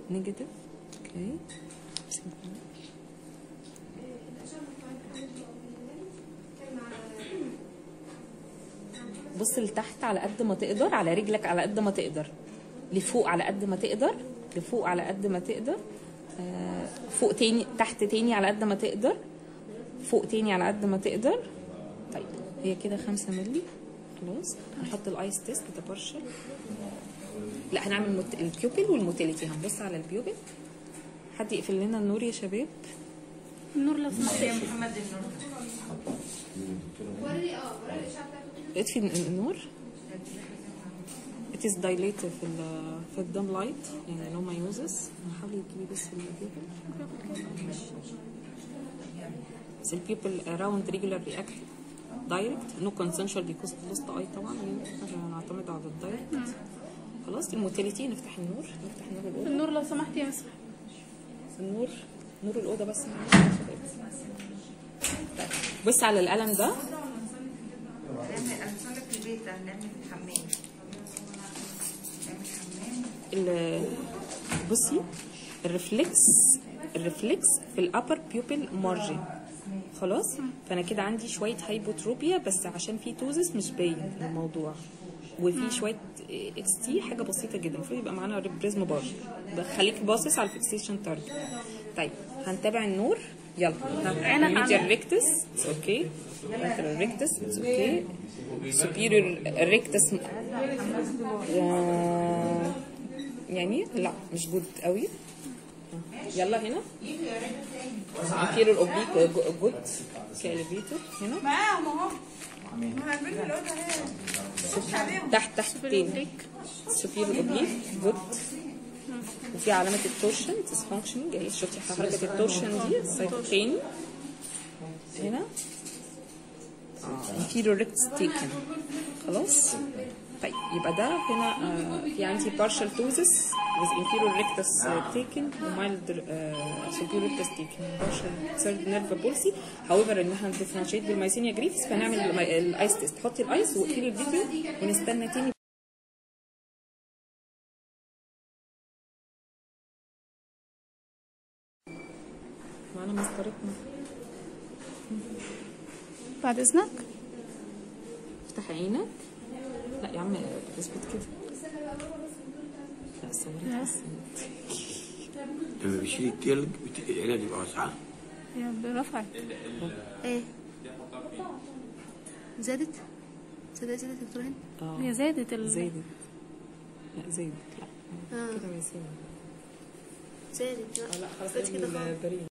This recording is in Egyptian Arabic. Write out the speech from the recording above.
نيجاتيف اوكي بص لتحت على قد ما تقدر على رجلك على قد ما تقدر لفوق على قد ما تقدر لفوق على قد ما تقدر آه، فوق تاني تحت تاني على قد ما تقدر فوق تاني على قد ما تقدر طيب هي كده خمسة مللي خلاص هنحط الايس تيست ده بارشل لا هنعمل مت... البيوبل والموتيليتي هنبص على البيوبل حد يقفل لنا النور يا شباب النور لو سمحت محمد النور اطفي ال- النور it is dilated في ال في الدم لايت يعني no my uses نحاول تجيبي بس البيبل بس البيبل around regular react direct no consensual because of lost eye طبعا عشان نعتمد على الدايركت خلاص الموتيليتي نفتح النور نفتح نور الاوضه النور لو سمحت يا مسح النور نور الاوضه بس معلش يا شباب. طيب، بص على القلم ده هنعمل انا بصلي في البيت هنعمل في الحمام نعمل حمام ال- بصي الريفلكس الريفلكس في الابر بيوبل مارجن خلاص فانا كده عندي شويه هايبوتروبيا بس عشان في توزس مش باين الموضوع وفي شويه اكس تي حاجه بسيطه جدا المفروض يبقى معانا بريزم بار ده خليك باصص على الفيكسيشن تارجت طيب هنتابع النور يلا عينك ميديال على- ريكتس اتس اوكي lateral ريكتس اتس اوكي superior ريكتس آه، يعني لا مش جود قوي يلا هنا كيلو الاوبليك جود كاليفيتور هنا معاهم اهو ما هنبني الاوضه اهي تحت تحت تاني سوبيرو اوبليك جود وفي علامة التورشن تس فانكشنينج اهي شفتي حركة التورشن دي السايد التاني هنا inferior rectus taken خلاص طيب يبقى ده هنا آه، في عندي partial ptosis with inferior rectus uh, taken و mild uh, superior rectus taken partial third nerve palsy however ان احنا differentiate بالمايسينيا جريفس فنعمل الايس تيست حطي الايس واقفلي الفيديو ونستنى تاني معانا مسطرتنا بعد اذنك افتح عينك لا يا عم اثبت كده لا صوري لما بيشيل التلج بت- العيله تبقى واسعه يا برفعت ايه زادت زادت زادت يا دكتور هند اه هي زادت ال... زادت لا زادت لا اه كده ما يساوي زادت لا اه لا خلاص بقت كده خالص. البريد